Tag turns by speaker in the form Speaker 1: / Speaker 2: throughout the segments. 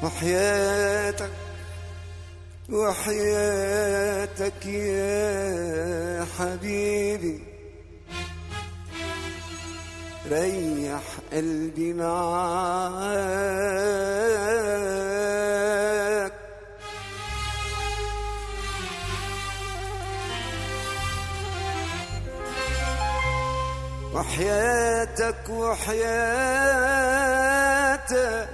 Speaker 1: وحياتك وحياتك يا حبيبي ريح قلبي معاك وحياتك وحياتك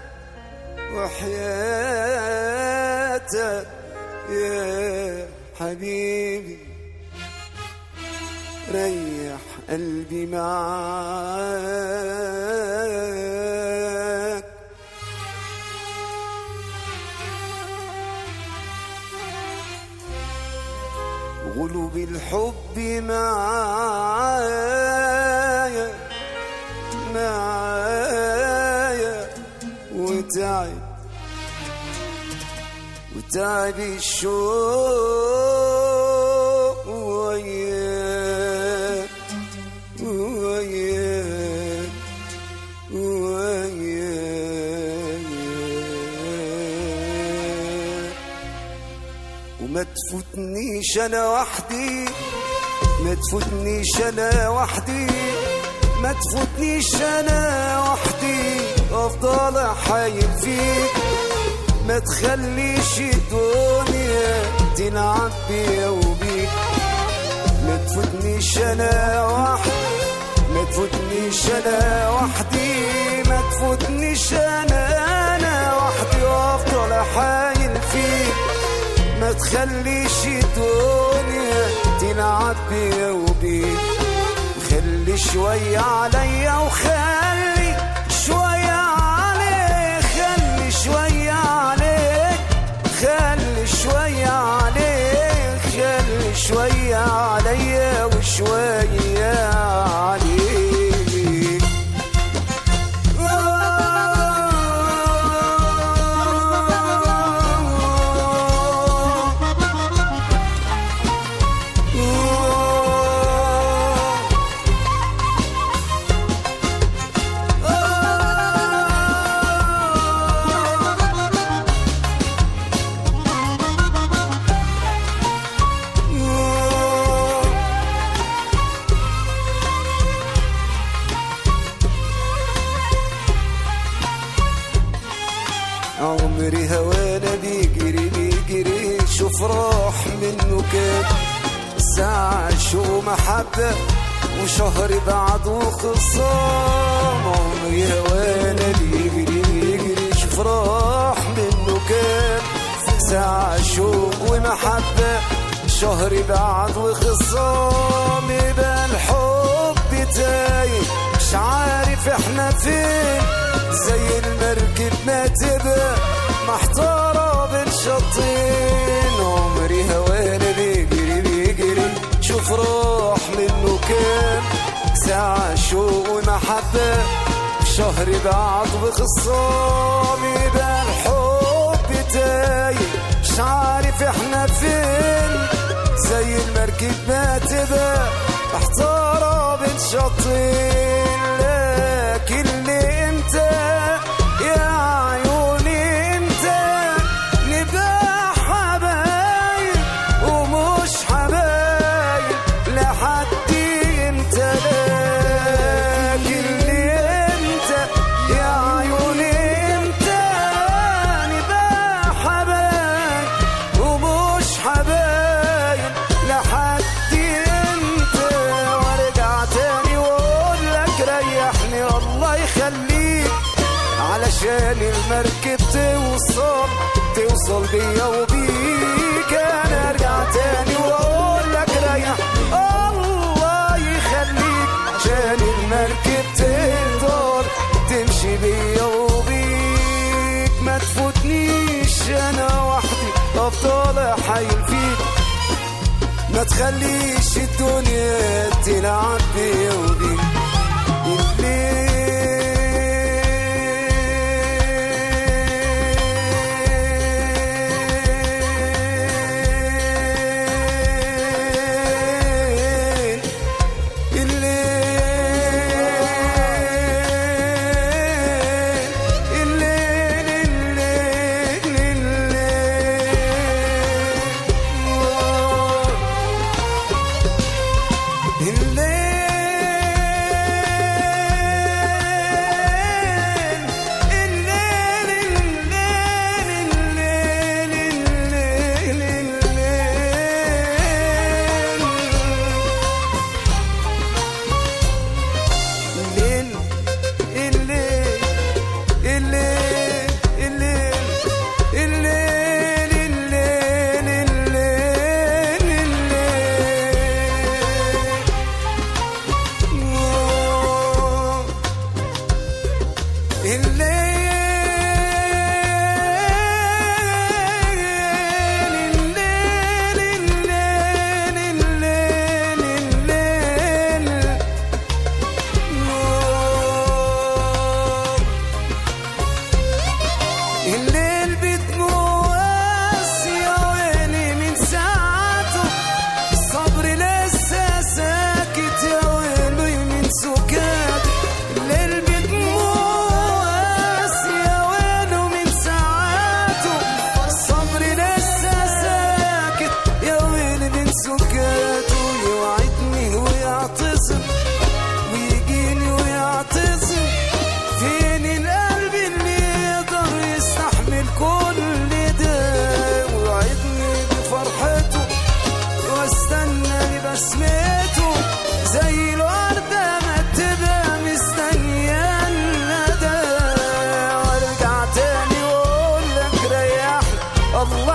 Speaker 1: وحياتك يا حبيبي ريح قلبي معاك غلوب الحب معايا معايا وتعب وتعب الشوق وياك وياك وياك وما تفوتنيش انا وحدي ما تفوتنيش انا وحدي ما تفوتنيش انا وحدي افضل حايل فيك ما تخليش الدنيا تلعب بيا وبيك ما تفوتنيش انا وحدي ما تفوتنيش انا وحدي ما تفوتنيش انا انا وحدي وافضل حايل فيك ما تخليش الدنيا تلعب بيا وبيك خلي شوية عليا وخلي شوية عليك خلي شوية عليك خلي شوية عليك خلي شوية عليا وشوية عليك عمري هوانا بيجري بيجري شوف راح منه كام ساعة شو محبة وشهر بعد وخصام عمري هوانا بيجري بيجري شوف راح منه كام ساعة شوق ومحبة شهر بعد وخصام يبقى الحب تايه مش عارف احنا فين زي المركب ما تبقى محتارة بين شطين عمري هوانا بيجري بيجري شوف راح منه كام ساعة شوق ومحبة شهر بعد بخصام يبقى الحب تايه مش عارف احنا فين زي المركب ما تبقى محتارة بين شطين لكن ليه امتى يا عيوني امتى نبقى حبايب ومش حبايب لحد امتى لكن ليه امتى يا عيوني امتى نبقى حبايب ومش حبايب لحد امتى وارجع تاني واقول لك ريحني الله يخليك علشان المركب توصل توصل بيا وبيك انا ارجع تاني واقول لك ريح الله يخليك عشان المركب تقدر تمشي بيا وبيك ما تفوتنيش انا وحدي افضل حايل فيك ما تخليش الدنيا تلعب بيا وبيك الليل الليل الليل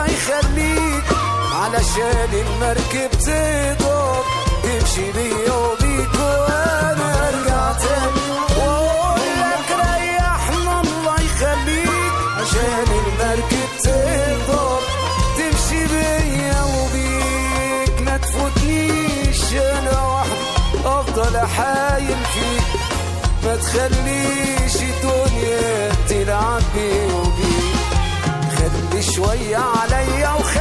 Speaker 1: الله يخليك علشان المركب تقدر تمشي بيا وبيك وانا ارجع تاني واقول لك ريحنا الله يخليك عشان المركب تقدر تمشي بيا وبيك ما تفوتنيش انا وحدي افضل احايل فيك ما تخليش الدنيا تلعب بي وبيك خلي شوية عليا وخلي